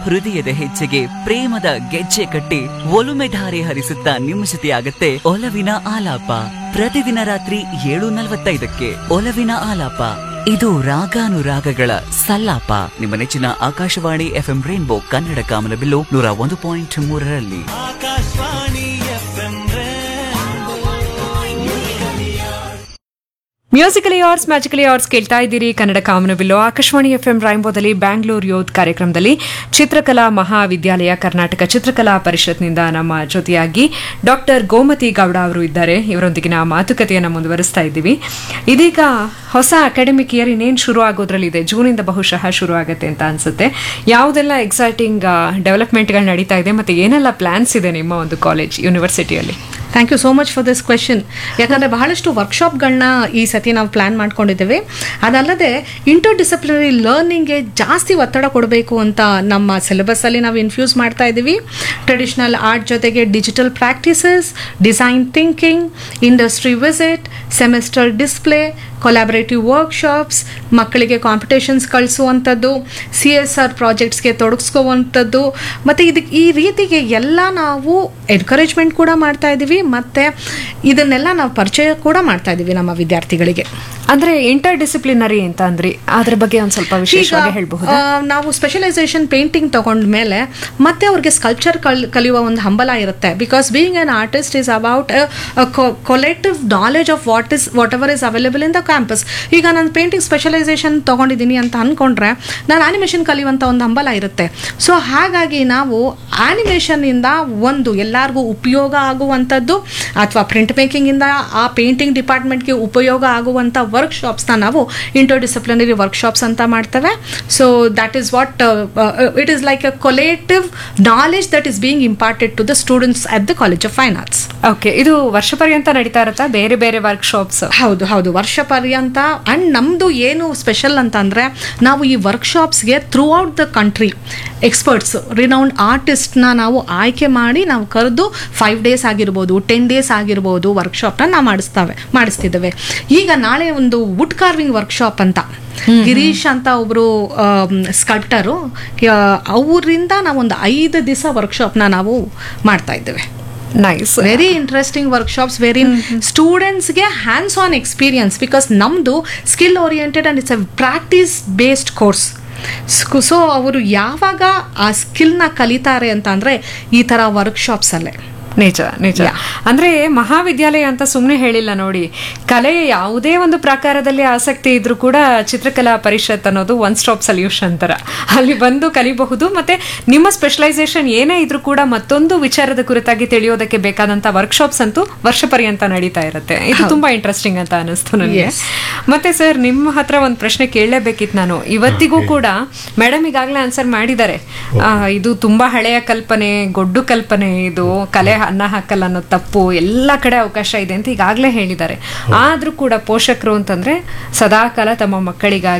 ಹೃದಯದ ಹೆಜ್ಜೆಗೆ ಪ್ರೇಮದ ಗೆಜ್ಜೆ ಕಟ್ಟಿ ಒಲುಮೆ ಧಾರೆ ಹರಿಸುತ್ತಾ ನಿಮ್ಮ ಜೊತೆಯಾಗತ್ತೆ ಒಲವಿನ ಆಲಾಪ ಪ್ರತಿದಿನ ರಾತ್ರಿ ಏಳು ನಲವತ್ತೈದಕ್ಕೆ ಒಲವಿನ ಆಲಾಪ ಇದು ರಾಗಾನುರಾಗಗಳ ಸಲ್ಲಾಪ ನಿಮ್ಮ ನೆಚ್ಚಿನ ಆಕಾಶವಾಣಿ ಎಫ್ಎಂ ರೈನ್ಬೋ ಕನ್ನಡ ಕಾಮನಬಿಲ್ಲು ನೂರ ಒಂದು ಪಾಯಿಂಟ್ ಮೂರರಲ್ಲಿ Akashvani FM musically ours magically ours ಕೇಳ್ತಾ ಇದ್ದೀರಿ ಕನ್ನಡ ಕಾಮನಬಿಲ್ಲು ಆಕಾಶವಾಣಿ ಎಫ್ ಎಂ ರಾಯಂಬೋದಲ್ಲಿ ಬ್ಯಾಂಗ್ಳೂರ್ ಯೋತ್ ಕಾರ್ಯಕ್ರಮದಲ್ಲಿ ಚಿತ್ರಕಲಾ ಮಹಾವಿದ್ಯಾಲಯ ಕರ್ನಾಟಕ ಚಿತ್ರಕಲಾ ಪರಿಷತ್ನಿಂದ ನಮ್ಮ ಜೊತೆಯಾಗಿ ಡಾಕ್ಟರ್ ಗೋಮತಿ ಗೌಡ ಅವರು ಇದ್ದಾರೆ ಇವರೊಂದಿಗಿನ ಮಾತುಕತೆಯನ್ನು ಮುಂದುವರಿಸ್ತಾ ಇದ್ದೀವಿ ಇದೀಗ ಹೊಸ ಅಕಾಡೆಮಿಕ್ ಇಯರ್ ಇನ್ನೇನು ಶುರು ಆಗೋದ್ರಲ್ಲಿದೆ ಜೂನಿಂದ ಬಹುಶಃ ಶುರು ಆಗುತ್ತೆ ಅಂತ ಅನ್ಸುತ್ತೆ ಯಾವುದೆಲ್ಲ ಎಕ್ಸೈಟಿಂಗ್ ಡೆವಲಪ್ಮೆಂಟ್ಗಳು ನಡೀತಾ ಇದೆ ಮತ್ತೆ ಏನೆಲ್ಲ ಪ್ಲಾನ್ಸ್ ಇದೆ ನಿಮ್ಮ ಒಂದು ಕಾಲೇಜ್ ಯೂನಿವರ್ಸಿಟಿಯಲ್ಲಿ thank you so much for this question ಯಾಕಂದರೆ ಬಹಳಷ್ಟು ವರ್ಕ್ಶಾಪ್ಗಳನ್ನ ಈ ಸತಿ ನಾವು ಪ್ಲ್ಯಾನ್ ಮಾಡ್ಕೊಂಡಿದ್ದೇವೆ ಅದಲ್ಲದೆ ಇಂಟರ್ ಡಿಸಿಪ್ಲಿನರಿ ಲರ್ನಿಂಗ್ಗೆ ಜಾಸ್ತಿ ಒತ್ತಡ ಕೊಡಬೇಕು ಅಂತ ನಮ್ಮ ಸಿಲೆಬಸ್ಸಲ್ಲಿ ನಾವು ಇನ್ಫ್ಯೂಸ್ ಮಾಡ್ತಾ ಇದ್ದೀವಿ ಟ್ರೆಡಿಷ್ನಲ್ ಆರ್ಟ್ ಜೊತೆಗೆ digital practices design thinking industry visit semester display collaborative workshops ಮಕ್ಕಳಿಗೆ ಕಾಂಪಿಟೇಷನ್ಸ್ ಕಳಿಸುವಂಥದ್ದು ಸಿ ಎಸ್ ಆರ್ ಪ್ರಾಜೆಕ್ಟ್ಸ್ಗೆ ತೊಡಗಿಸ್ಕೋವಂಥದ್ದು ಮತ್ತು ಇದಕ್ಕೆ ಈ ರೀತಿಗೆ ಎಲ್ಲ ನಾವು ಎನ್ಕರೇಜ್ಮೆಂಟ್ ಕೂಡ ಮಾಡ್ತಾ ಇದ್ದೀವಿ ಮತ್ತು ಇದನ್ನೆಲ್ಲ ನಾವು ಪರಿಚಯ ಕೂಡ ಮಾಡ್ತಾ ಇದ್ದೀವಿ ನಮ್ಮ ವಿದ್ಯಾರ್ಥಿಗಳಿಗೆ ಅಂದ್ರೆ ಇಂಟರ್ ಡಿಸಿಪ್ಲಿನರಿ ಅಂತ ಅಂದ್ರಿ ಅದ್ರ ಬಗ್ಗೆ ಒಂದ್ ಸ್ವಲ್ಪ ವಿಶೇಷವಾಗಿ ಹೇಳ್ಬಹುದು ಆ, ನಾವು ಸ್ಪೆಷಲೈಸೇಷನ್ ಪೇಂಟಿಂಗ್ ತಗೊಂಡ ಮೇಲೆ ಮತ್ತೆ ಅವ್ರಿಗೆ ಸ್ಕಲ್ಪ್ಚರ್ ಕಲಿಯುವ ಒಂದು ಹಂಬಲ ಇರುತ್ತೆ because being an artist is about collective knowledge of what is whatever is available in the campus ಈಗ ನಾನು ಪೇಂಟಿಂಗ್ ಸ್ಪೆಷಲೈಸೇಷನ್ ತಗೊಂಡಿದ್ದೀನಿ ಅಂತ ಅನ್ಕೊಂಡ್ರೆ ನಾನು ಆನಿಮೇಷನ್ ಕಲಿಯುವಂಥ ಒಂದು ಹಂಬಲ ಇರುತ್ತೆ ಸೊ ಹಾಗಾಗಿ ನಾವು ಆನಿಮೇಷನ್ನಿಂದ ಒಂದು ಎಲ್ಲರಿಗೂ ಉಪಯೋಗ ಆಗುವಂಥದ್ದು ಅಥವಾ ಪ್ರಿಂಟ್ ಮೇಕಿಂಗಿಂದ ಆ ಪೇಂಟಿಂಗ್ ಡಿಪಾರ್ಟ್ಮೆಂಟ್ಗೆ ಉಪಯೋಗ ಆಗುವಂಥ ವರ್ಕ್ಶಾಪ್ಸ್ನ ನಾವು ಇಂಟರ್ ಡಿಸಿಪ್ಲಿನರಿ ವರ್ಕ್ಶಾಪ್ಸ್ ಅಂತ ಮಾಡ್ತೇವೆ so that is what it is like a collective knowledge that is being imparted to the students at the college of fine arts okay ಇದು ವರ್ಷ ಪರ್ಯಂತ ನಡೀತಾ ಇರುತ್ತಾ ಬೇರೆ ಬೇರೆ ವರ್ಕ್ಶಾಪ್ಸ್ ಹೌದು ಹೌದು ವರ್ಷ ಪರ್ಯಂತ ಅಂಡ್ ನಮ್ದು ಏನು ಸ್ಪೆಷಲ್ ಅಂತಂದ್ರೆ ನಾವು ಈ ವರ್ಕ್ಶಾಪ್ಸ್ಗೆ throughout the country experts renowned ಆರ್ಟಿಸ್ಟ್ನ ನಾವು ಆಯ್ಕೆ ಮಾಡಿ ನಾವು ಕರೆದು ಫೈವ್ ಡೇಸ್ ಆಗಿರ್ಬೋದು ಟೆನ್ ಡೇಸ್ ಆಗಿರ್ಬೋದು ವರ್ಕ್ಶಾಪ್ನ ನಾವು ಮಾಡಿಸ್ತೇವೆ ಮಾಡಿಸ್ತಿದ್ದೇವೆ ಈಗ ನಾಳೆ ಒಂದು ವುಡ್ ಕಾರ್ವಿಂಗ್ ವರ್ಕ್ಶಾಪ್ ಅಂತ ಗಿರೀಶ್ ಅಂತ ಒಬ್ರು ಸ್ಕಲ್ಪ್ಟರು ಅವರಿಂದ ನಾವೊಂದು ಐದು ದಿವಸ ವರ್ಕ್ಶಾಪ್ನ ನಾವು ಮಾಡ್ತಾ ಇದ್ದೇವೆ nice very interesting workshops very ಸ್ಟೂಡೆಂಟ್ಸ್ಗೆ ಹ್ಯಾಂಡ್ಸ್ ಆನ್ ಎಕ್ಸ್ಪೀರಿಯನ್ಸ್ ಬಿಕಾಸ್ ನಮ್ಮದು skill oriented and it's a practice based course so ಅವರು ಯಾವಾಗ ಆ ಸ್ಕಿಲ್ನ ಕಲಿತಾರೆ ಅಂತ ಅಂದರೆ ಈ ಥರ ವರ್ಕ್ಶಾಪ್ಸಲ್ಲೇ ನಿಜ ನಿಜ ಅಂದ್ರೆ ಮಹಾವಿದ್ಯಾಲಯ ಅಂತ ಸುಮ್ಮನೆ ಹೇಳಿಲ್ಲ ನೋಡಿ ಕಲೆಯ ಯಾವುದೇ ಒಂದು ಪ್ರಕಾರದಲ್ಲಿ ಆಸಕ್ತಿ ಇದ್ರೂ ಕೂಡ ಚಿತ್ರಕಲಾ ಪರಿಷತ್ ಅನ್ನೋದು ಒನ್ ಸ್ಟಾಪ್ ಸೊಲ್ಯೂಷನ್ ತರ ಅಲ್ಲಿ ಬಂದು ಕಲಿಬಹುದು ಮತ್ತೆ ನಿಮ್ಮ ಸ್ಪೆಷಲೈಸೇಷನ್ ಏನೇ ಇದ್ರೂ ಕೂಡ ಮತ್ತೊಂದು ವಿಚಾರದ ಕುರಿತಾಗಿ ತಿಳಿಯೋದಕ್ಕೆ ಬೇಕಾದಂತ ವರ್ಕ್ಶಾಪ್ಸ್ ಅಂತೂ ವರ್ಷ ಪರ್ಯಂತ ನಡೀತಾ ಇರುತ್ತೆ ಇದು ತುಂಬಾ ಇಂಟ್ರೆಸ್ಟಿಂಗ್ ಅಂತ ಅನಿಸ್ತು ನನಗೆ ಮತ್ತೆ ಸರ್ ನಿಮ್ಮ ಹತ್ರ ಒಂದು ಪ್ರಶ್ನೆ ಕೇಳಲೇಬೇಕಿತ್ತು ನಾನು ಇವತ್ತಿಗೂ ಕೂಡ ಮೇಡಮ್ ಈಗಾಗಲೇ ಆನ್ಸರ್ ಮಾಡಿದ್ದಾರೆ ಆ, ಇದು ತುಂಬಾ ಹಳೆಯ ಕಲ್ಪನೆ ಗೊಡ್ಡು ಕಲ್ಪನೆ ಇದು ಕಲೆ ಅನ್ನ ಹಾಕಲ್ಲ ಅನ್ನೋ ತಪ್ಪು ಎಲ್ಲ ಕಡೆ ಅವಕಾಶ ಇದೆ ಅಂತ ಈಗಾಗಲೇ ಹೇಳಿದ್ದಾರೆ ಆದ್ರೂ ಕೂಡ ಪೋಷಕರು ಅಂತಂದ್ರೆ ಸದಾಕಾಲ ತಮ್ಮ ಮಕ್ಕಳಿಗಾಗಿ